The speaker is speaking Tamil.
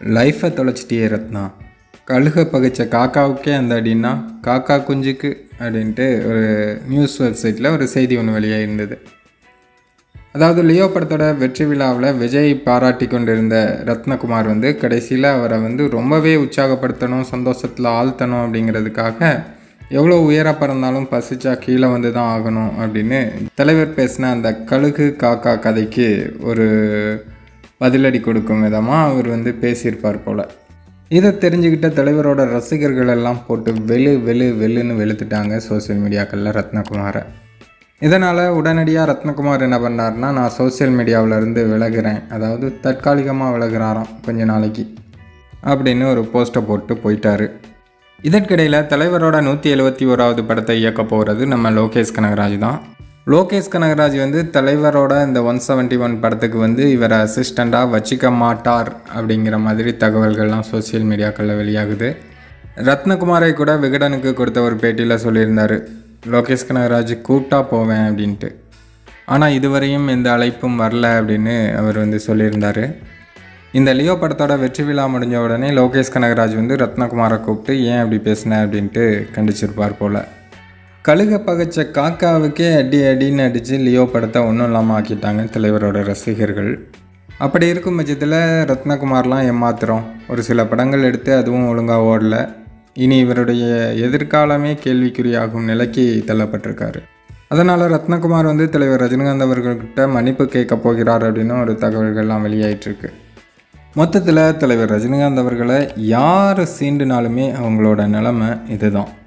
லைஃப்பை தொலைச்சிட்டியே ரத்னா கழுக பகைச்ச காக்காவுக்கே அந்த அடின்னா காக்கா குஞ்சுக்கு அப்படின்ட்டு ஒரு நியூஸ் வெப்சைட்டில் ஒரு செய்தி ஒன்று வெளியாக இருந்தது அதாவது லியோ படத்தோட வெற்றி விழாவில் விஜய் பாராட்டி கொண்டிருந்த ரத்னகுமார் வந்து கடைசியில் அவரை வந்து ரொம்பவே உற்சாகப்படுத்தணும் சந்தோஷத்தில் ஆழ்த்தணும் அப்படிங்கிறதுக்காக எவ்வளோ உயர பறந்தாலும் பசிச்சா கீழே வந்து தான் ஆகணும் அப்படின்னு தலைவர் பேசின அந்த கழுகு காக்கா கதைக்கு ஒரு பதிலடி கொடுக்கும் விதமாக அவர் வந்து பேசியிருப்பார் போல் இதை தெரிஞ்சுக்கிட்ட தலைவரோட ரசிகர்கள் எல்லாம் போட்டு வெளு வெளு வெளுன்னு வெளுத்துட்டாங்க சோஷியல் மீடியாக்களில் ரத்னகுமாரை இதனால் உடனடியாக ரத்னகுமார் என்ன பண்ணார்னா நான் சோஷியல் மீடியாவிலேருந்து விலகுறேன் அதாவது தற்காலிகமாக விலகுறாராம் கொஞ்ச நாளைக்கு அப்படின்னு ஒரு போஸ்ட்டை போட்டு போயிட்டாரு இதற்கிடையில் தலைவரோட நூற்றி எழுபத்தி ஓராவது படத்தை இயக்க போகிறது நம்ம லோகேஷ் கனகராஜ் தான் லோகேஷ் கனகராஜ் வந்து தலைவரோட இந்த ஒன் செவன்ட்டி ஒன் படத்துக்கு வந்து இவரை அசிஸ்டண்ட்டாக வச்சிக்க மாட்டார் அப்படிங்கிற மாதிரி தகவல்கள்லாம் சோஷியல் மீடியாக்களில் வெளியாகுது ரத்னகுமாரை கூட விகடனுக்கு கொடுத்த ஒரு பேட்டியில் சொல்லியிருந்தார் லோகேஷ் கனகராஜ் கூப்பிட்டா போவேன் அப்படின்ட்டு ஆனால் இதுவரையும் எந்த அழைப்பும் வரல அப்படின்னு அவர் வந்து சொல்லியிருந்தார் இந்த லியோ படத்தோட வெற்றி விழா முடிஞ்ச உடனே லோகேஷ் கனகராஜ் வந்து ரத்னகுமாரை கூப்பிட்டு ஏன் அப்படி பேசின அப்படின்ட்டு கண்டிச்சிருப்பார் போல் கழுக பகைச்ச காக்காவுக்கே அடி அடின்னு அடித்து லியோ படத்தை ஒன்றும் இல்லாமல் ஆக்கிட்டாங்க தலைவரோட ரசிகர்கள் அப்படி இருக்கும் பட்சத்தில் ரத்னகுமார்லாம் ஏமாத்துறோம் ஒரு சில படங்கள் எடுத்து அதுவும் ஒழுங்காக ஓடல இனி இவருடைய எதிர்காலமே கேள்விக்குறியாகும் நிலைக்கு தள்ளப்பட்டிருக்காரு அதனால் ரத்னகுமார் வந்து தலைவர் ரஜினிகாந்த் அவர்கள்கிட்ட மன்னிப்பு கேட்க போகிறார் அப்படின்னு ஒரு தகவல்கள்லாம் வெளியாயிட்டிருக்கு மொத்தத்தில் தலைவர் ரஜினிகாந்த் அவர்களை யார் சீண்டுனாலுமே அவங்களோட நிலமை இதுதான்